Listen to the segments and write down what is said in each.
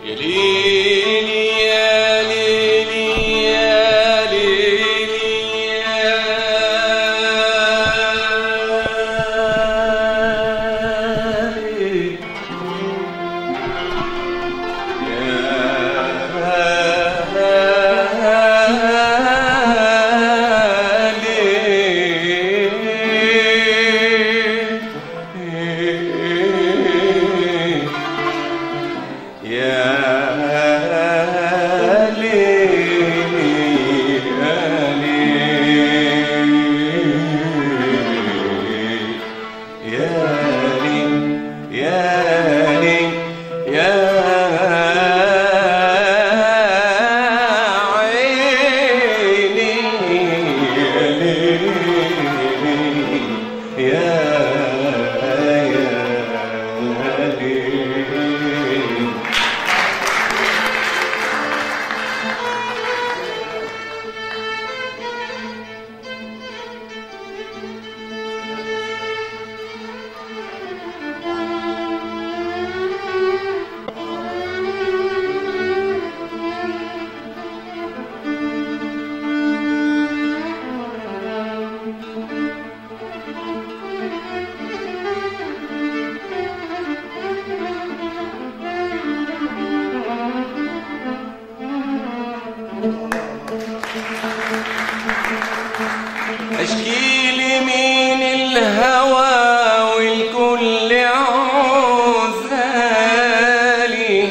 يا ليلي يا ليلي يا ليلي يا ليلي اشكي لمين الهوى والكل عزالي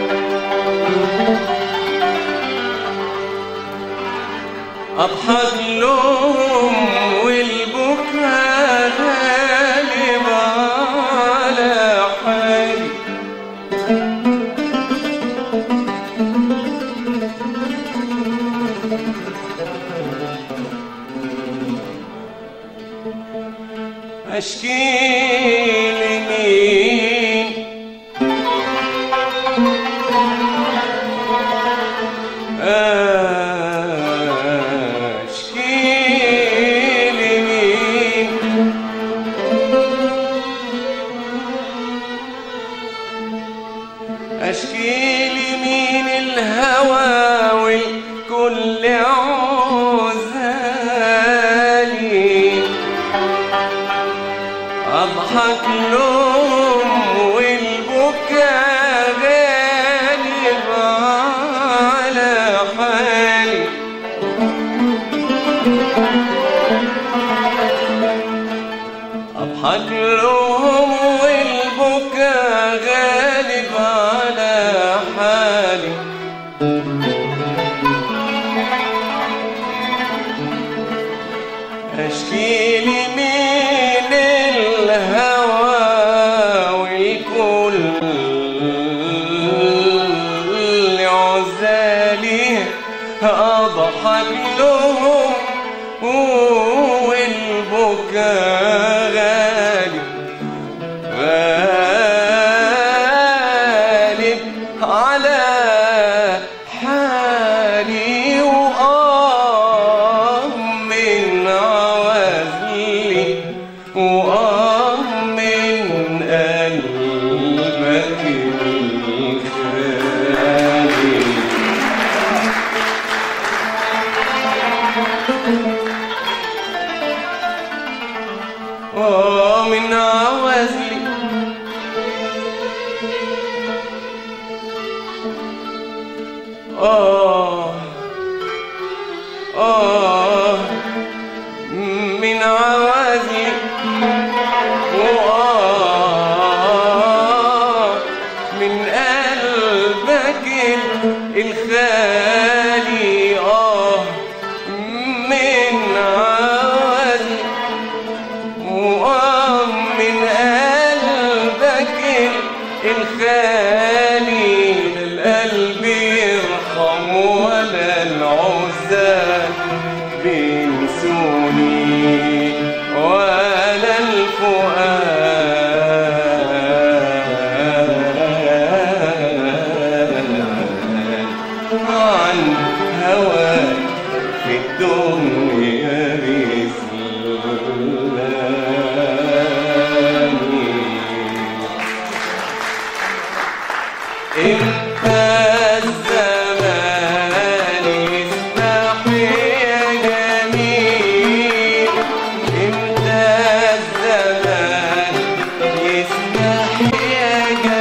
اضحك لهم والبكاء غالب على حالي اشكي لمين اشكي لمين اشكي لمين الهوى والكل عزالي اضحك لهم والبكاء غالب على حالي اضحك لهم والبكاء غالب على حالي اشكي لمين الهوى والكل عزالي اضحك لهم والبكاء غالي غالب على حالي وآه من عوازلي وآه من قلبك الخالي آه من عوازلي آه آه من عوازلي وآه من قلبك الخالي آه من عوازلي ومن قلبك الخالي القلب يرحم ولا العزال بينسوني ولا الفؤاد الزمان يسمح يا جميل امتى الزمان يسمح يا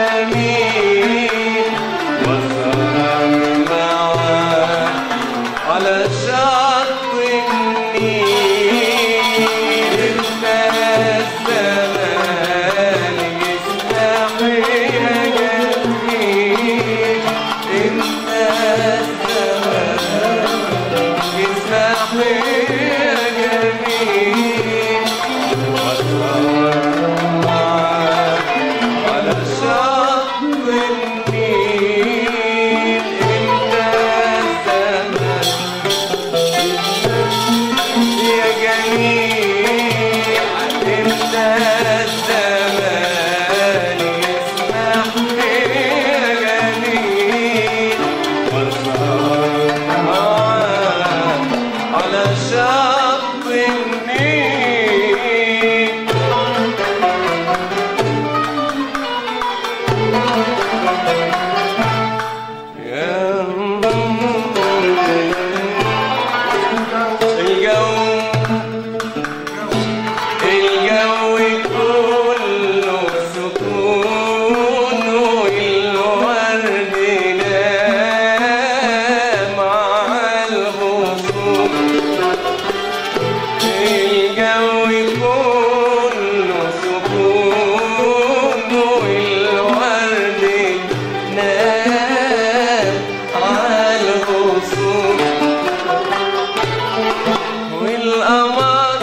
جميل وصار معاك على شط النيل امتى الزمان يسمح يا جميل امتى الزمان يسمح يا جميل وصار معاك على شط النيل امتى الزمان يا جميل انت الزمان يسمح يا جميل والنهار معاك على شط النيل يا الجو الجو كله سكون والورد نام على الغصون الجو كله سكون والورد نام على الغصون والقمر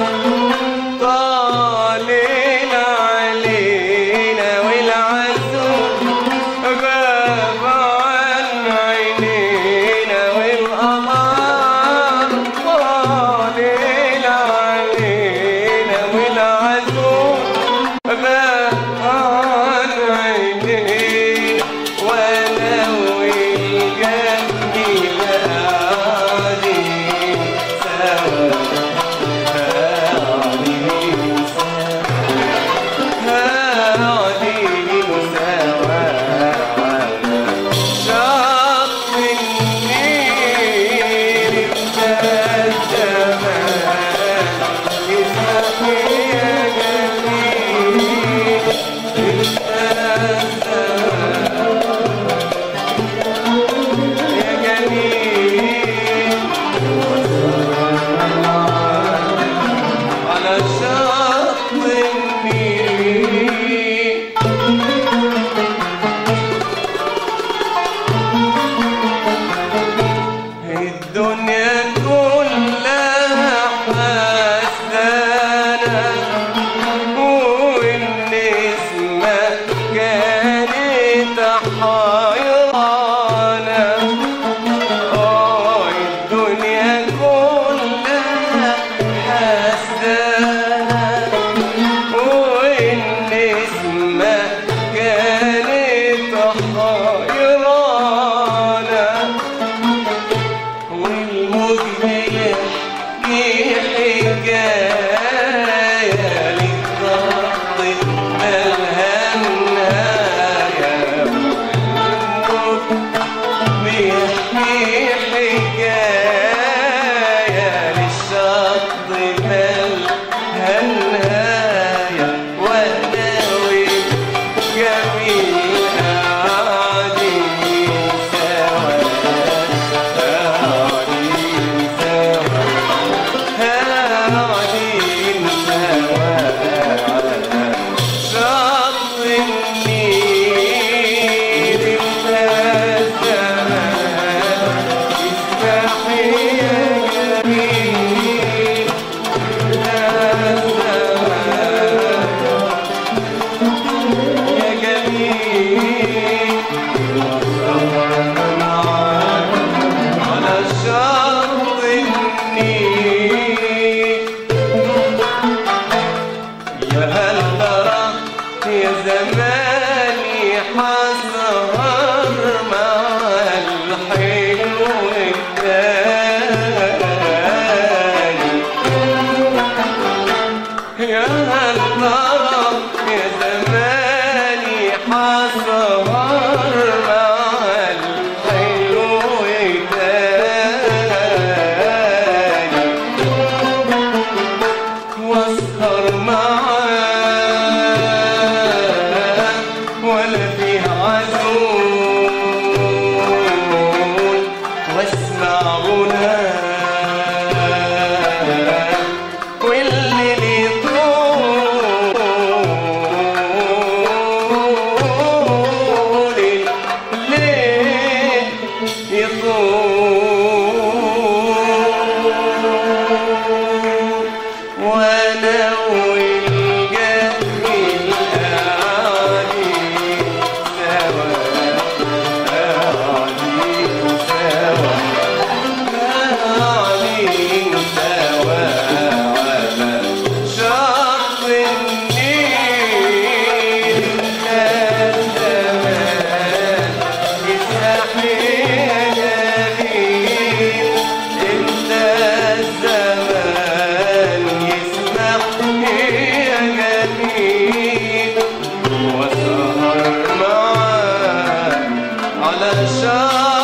طالع علينا والعسول غاب عن عينينا والقمر طالع علينا والعسول غاب عن عينينا وانا والجميل قاعدين سوا على شط النيل الدنيا كلها حسنة والنسمة كانت حيرانة آه الدنيا كلها حسنة والنسمة كانت حيرانة والموج بيحكي حكاية للضغط مالها نهاية والموج بيحكي حكاية للشط مالها نهاية وأنا والجميل قاعدين سوا قاعدين سوا قاعدين سوا على شط النيل امتى الزمان يسمح يا جميل امتى الزمان يا جميل على شط النيل يا هل ترى يا زماني حسهر مع الحلو التاني يا هل ترى يا زماني حسهر مع يا جميل انت الزمان يسمح يا جميل وسهر معاك على شعر